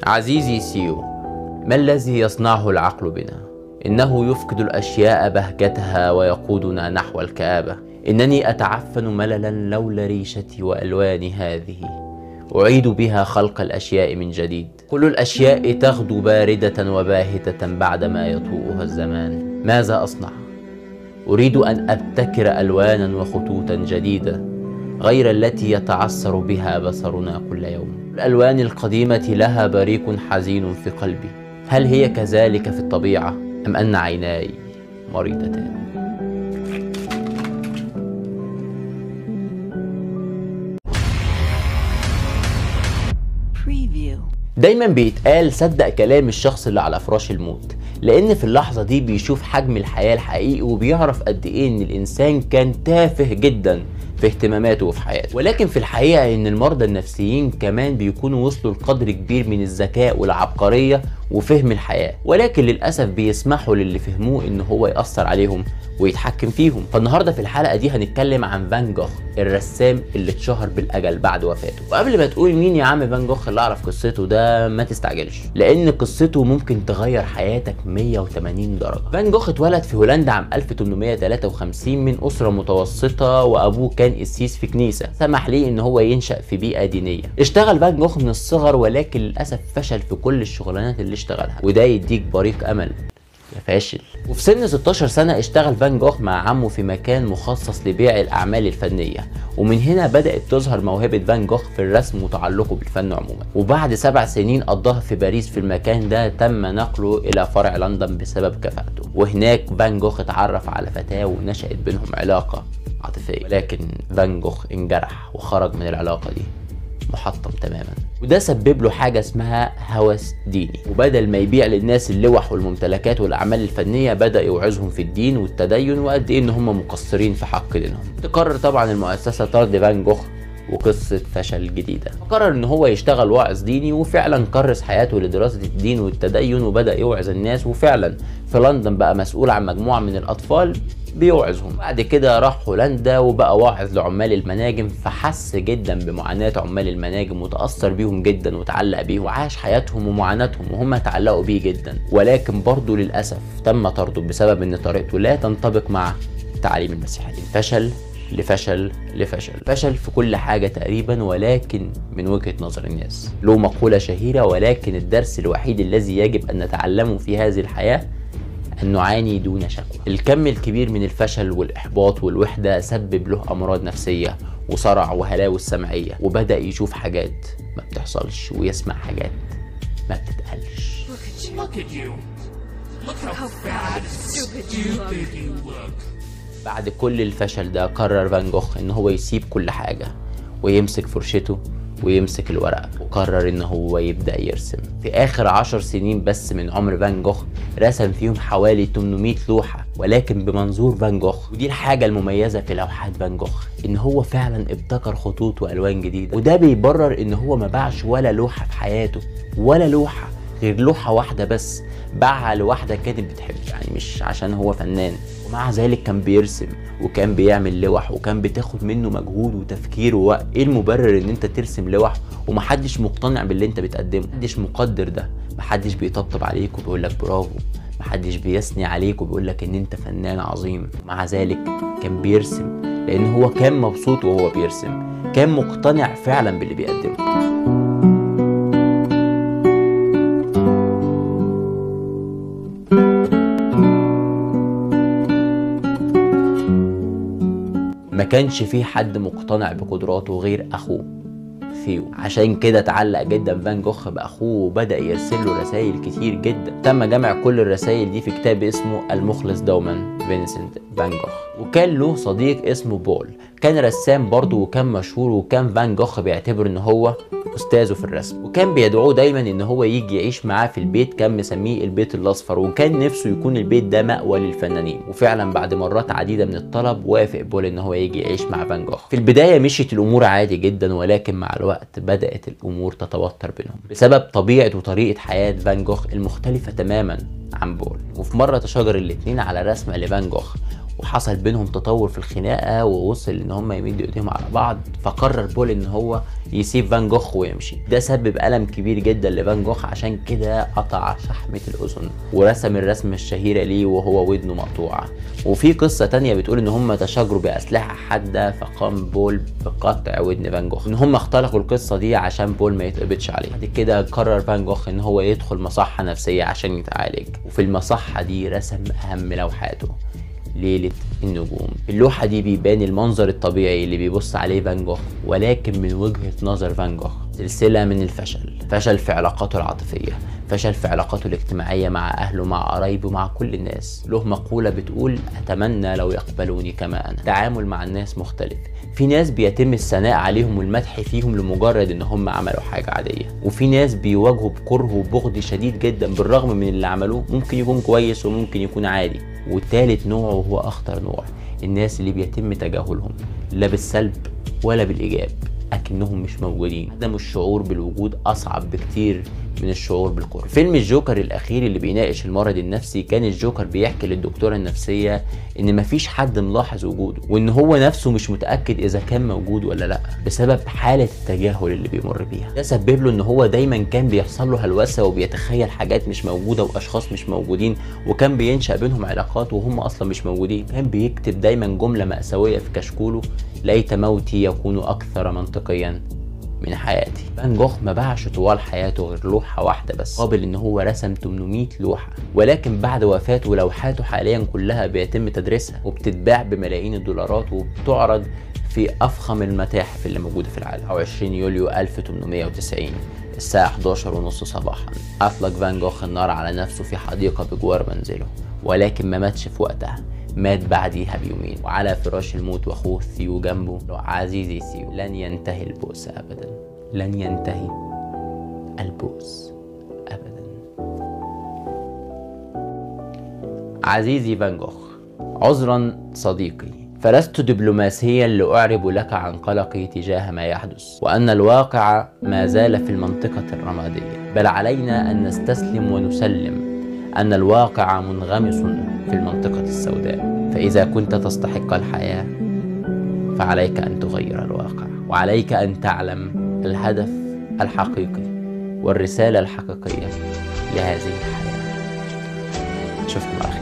عزيزي سيو ما الذي يصنعه العقل بنا انه يفقد الاشياء بهجتها ويقودنا نحو الكابه انني اتعفن مللا لولا ريشتي والواني هذه اعيد بها خلق الاشياء من جديد كل الاشياء تغدو بارده وباهته بعدما يطوءها الزمان ماذا اصنع اريد ان ابتكر الوانا وخطوطا جديده غير التي يتعثر بها بصرنا كل يوم الالوان القديمه لها بريق حزين في قلبي هل هي كذلك في الطبيعه ام ان عيناي مريضتان Preview. دايما بيتقال صدق كلام الشخص اللي على فراش الموت لان في اللحظه دي بيشوف حجم الحياه الحقيقي وبيعرف قد ايه ان الانسان كان تافه جدا في اهتماماته وفي حياته ولكن في الحقيقه ان المرضى النفسيين كمان بيكونوا وصلوا لقدر كبير من الذكاء والعبقريه وفهم الحياه ولكن للاسف بيسمحوا للي فهموه ان هو ياثر عليهم ويتحكم فيهم فالنهارده في الحلقه دي هنتكلم عن فان جوخ الرسام اللي اتشهر بالاجل بعد وفاته وقبل ما تقول مين يا عم فان جوخ اللي اعرف قصته ده ما تستعجلش لان قصته ممكن تغير حياتك 180 درجه فان جوخ اتولد في هولندا عام 1853 من اسره متوسطه وابوه كان قسيس في كنيسه سمح ليه ان هو ينشا في بيئه دينيه اشتغل فان جوخ من الصغر ولكن للاسف فشل في كل الشغلانات اللي اشتغلها وده يديك بريق امل يا فاشل وفي سن 16 سنة اشتغل فان جوخ مع عمه في مكان مخصص لبيع الأعمال الفنية ومن هنا بدأت تظهر موهبة فان جوخ في الرسم وتعلقه بالفن عموما وبعد سبع سنين قضاها في باريس في المكان ده تم نقله إلى فرع لندن بسبب كفاءته وهناك فان جوخ اتعرف على فتاة ونشأت بينهم علاقة عاطفية ولكن فان جوخ انجرح وخرج من العلاقة دي محطم تماما وده سبب له حاجه اسمها هوس ديني وبدل ما يبيع للناس اللوح والممتلكات والاعمال الفنيه بدا يوعظهم في الدين والتدين وقد ايه ان هم مقصرين في حق دينهم تقرر طبعا المؤسسه طرد فان جوخ وقصة فشل جديدة فقرر ان هو يشتغل واعظ ديني وفعلا كرس حياته لدراسة الدين والتدين وبدأ يوعظ الناس وفعلا في لندن بقى مسؤول عن مجموعة من الأطفال بيوعظهم بعد كده راح هولندا وبقى واعظ لعمال المناجم فحس جدا بمعاناة عمال المناجم وتأثر بيهم جدا وتعلق بيهم وعاش حياتهم ومعاناتهم وهم تعلقوا بيه جدا ولكن برضه للأسف تم طرده بسبب ان طريقته لا تنطبق مع تعاليم المسيحيين فشل لفشل لفشل فشل في كل حاجة تقريبا ولكن من وجهة نظر الناس له مقولة شهيرة ولكن الدرس الوحيد الذي يجب أن نتعلمه في هذه الحياة أن نعاني دون شكوى الكم الكبير من الفشل والإحباط والوحدة سبب له أمراض نفسية وصرع وهلاوس سمعية وبدأ يشوف حاجات ما بتحصلش ويسمع حاجات ما بتتقالش Look at you. Look how, fat and stupid you look. بعد كل الفشل ده قرر فان جوخ ان هو يسيب كل حاجة ويمسك فرشته ويمسك الورق وقرر ان هو يبدأ يرسم في اخر عشر سنين بس من عمر فان جوخ رسم فيهم حوالي 800 لوحة ولكن بمنظور فان جوخ ودي الحاجة المميزة في لوحات فان جوخ ان هو فعلا ابتكر خطوط والوان جديدة وده بيبرر ان هو ما باعش ولا لوحة في حياته ولا لوحة غير لوحة واحدة بس باعها لواحدة كانت بتحبه يعني مش عشان هو فنان ومع ذلك كان بيرسم وكان بيعمل لوح وكان بتاخد منه مجهود وتفكير ووقت ايه المبرر ان انت ترسم لوح ومحدش مقتنع باللي انت بتقدمه محدش مقدر ده محدش بيطبطب عليك وبيقول لك برافو محدش بيثني عليك وبيقول لك ان انت فنان عظيم مع ذلك كان بيرسم لان هو كان مبسوط وهو بيرسم كان مقتنع فعلا باللي بيقدمه ما كانش في حد مقتنع بقدراته غير اخوه ثيو عشان كده اتعلق جدا فان جوخ باخوه وبدا يرسل له رسائل كتير جدا تم جمع كل الرسائل دي في كتاب اسمه المخلص دوما فينسنت فان جوخ وكان له صديق اسمه بول كان رسام برضه وكان مشهور وكان فان جوخ بيعتبر ان هو استاذه في الرسم وكان بيدعوه دايما ان هو يجي يعيش معاه في البيت كان مسميه البيت الاصفر وكان نفسه يكون البيت ده مأوى للفنانين وفعلا بعد مرات عديده من الطلب وافق بول ان هو يجي يعيش مع فان جوخ في البدايه مشيت الامور عادي جدا ولكن مع الوقت بدات الامور تتوتر بينهم بسبب طبيعه وطريقه حياه فان جوخ المختلفه تماما عن بول وفي مره تشاجر الاتنين على رسمه لفان جوخ وحصل بينهم تطور في الخناقه ووصل ان هم يمدوا ايديهم على بعض فقرر بول ان هو يسيب فان جوخ ويمشي ده سبب الم كبير جدا لفان جوخ عشان كده قطع شحمه الاذن ورسم الرسمه الشهيره ليه وهو ودنه مقطوعه وفي قصه تانية بتقول ان هم تشاجروا باسلحه حاده فقام بول بقطع ودن فان جوخ ان هم اختلقوا القصه دي عشان بول ما يتقبضش عليه بعد كده قرر فان جوخ ان هو يدخل مصحه نفسيه عشان يتعالج وفي المصحه دي رسم اهم لوحاته ليلة النجوم اللوحة دي بيبان المنظر الطبيعي اللي بيبص عليه فان جوخ ولكن من وجهة نظر فان جوخ سلسلة من الفشل فشل في علاقاته العاطفية فشل في علاقاته الاجتماعية مع أهله مع قرايبه مع كل الناس له مقولة بتقول أتمنى لو يقبلوني كما أنا تعامل مع الناس مختلف في ناس بيتم الثناء عليهم والمدح فيهم لمجرد ان هم عملوا حاجة عادية وفي ناس بيواجهوا بكره وبغض شديد جدا بالرغم من اللي عملوه ممكن يكون كويس وممكن يكون عادي والتالت نوع وهو اخطر نوع الناس اللي بيتم تجاهلهم لا بالسلب ولا بالايجاب اكنهم مش موجودين عدم الشعور بالوجود اصعب بكتير من الشعور بالقرب فيلم الجوكر الاخير اللي بيناقش المرض النفسي كان الجوكر بيحكي للدكتوره النفسيه ان مفيش حد ملاحظ وجوده وان هو نفسه مش متاكد اذا كان موجود ولا لا بسبب حاله التجاهل اللي بيمر بيها ده سبب له ان هو دايما كان بيحصل له هلوسه وبيتخيل حاجات مش موجوده واشخاص مش موجودين وكان بينشا بينهم علاقات وهم اصلا مش موجودين كان بيكتب دايما جمله ماساويه في كشكوله ليت موتي يكون اكثر منطقيا من حياتي فان جوخ ما باعش طوال حياته غير لوحة واحدة بس قابل ان هو رسم 800 لوحة ولكن بعد وفاته لوحاته حاليا كلها بيتم تدريسها وبتتباع بملايين الدولارات وبتعرض في افخم المتاحف اللي موجودة في العالم او 20 يوليو 1890 الساعة 11 ونص صباحا أطلق فان جوخ النار على نفسه في حديقة بجوار منزله ولكن ما ماتش في وقتها مات بعديها بيومين وعلى فراش الموت واخوه ثيو جنبه عزيزي ثيو لن ينتهي البؤس ابدا لن ينتهي البؤس ابدا عزيزي فان جوخ عذرا صديقي فلست دبلوماسيا لاعرب لك عن قلقي تجاه ما يحدث وان الواقع ما زال في المنطقه الرماديه بل علينا ان نستسلم ونسلم أن الواقع منغمس في المنطقة السوداء فإذا كنت تستحق الحياة فعليك أن تغير الواقع وعليك أن تعلم الهدف الحقيقي والرسالة الحقيقية لهذه الحياة أشوفكم على خير